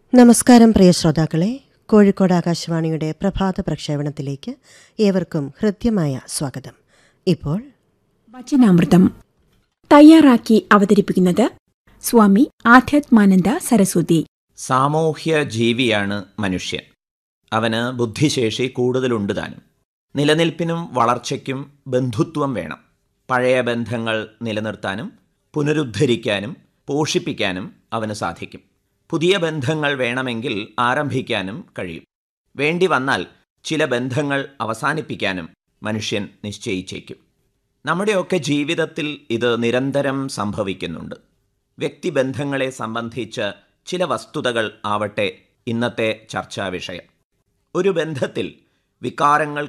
നമസ്കാരം പ്രിയ ശ്രോതാക്കളെ കോഴിക്കോട് ആകാശവാണിയുടെ പ്രഭാത പ്രക്ഷേപണത്തിലേക്ക് ഏവർക്കും ഹൃദ്യമായ സ്വാഗതം ഇപ്പോൾ വചനാമൃതം തയ്യാറാക്കി അവതരിപ്പിക്കുന്നത് സ്വാമി ആധ്യാത്മാനന്ദ സരസ്വതി സാമൂഹ്യ ജീവിയാണ് മനുഷ്യൻ അവന് ബുദ്ധിശേഷി കൂടുതലുണ്ട് താനും നിലനിൽപ്പിനും വളർച്ചയ്ക്കും ബന്ധുത്വം വേണം പഴയ ബന്ധങ്ങൾ നിലനിർത്താനും പുനരുദ്ധരിക്കാനും പോഷിപ്പിക്കാനും അവന് സാധിക്കും പുതിയ ബന്ധങ്ങൾ വേണമെങ്കിൽ ആരംഭിക്കാനും കഴിയും വേണ്ടി വന്നാൽ ചില ബന്ധങ്ങൾ അവസാനിപ്പിക്കാനും മനുഷ്യൻ നിശ്ചയിച്ചേക്കും നമ്മുടെയൊക്കെ ജീവിതത്തിൽ ഇത് നിരന്തരം സംഭവിക്കുന്നുണ്ട് വ്യക്തിബന്ധങ്ങളെ സംബന്ധിച്ച് ചില വസ്തുതകൾ ആവട്ടെ ഇന്നത്തെ ചർച്ചാ വിഷയം ഒരു ബന്ധത്തിൽ വികാരങ്ങൾ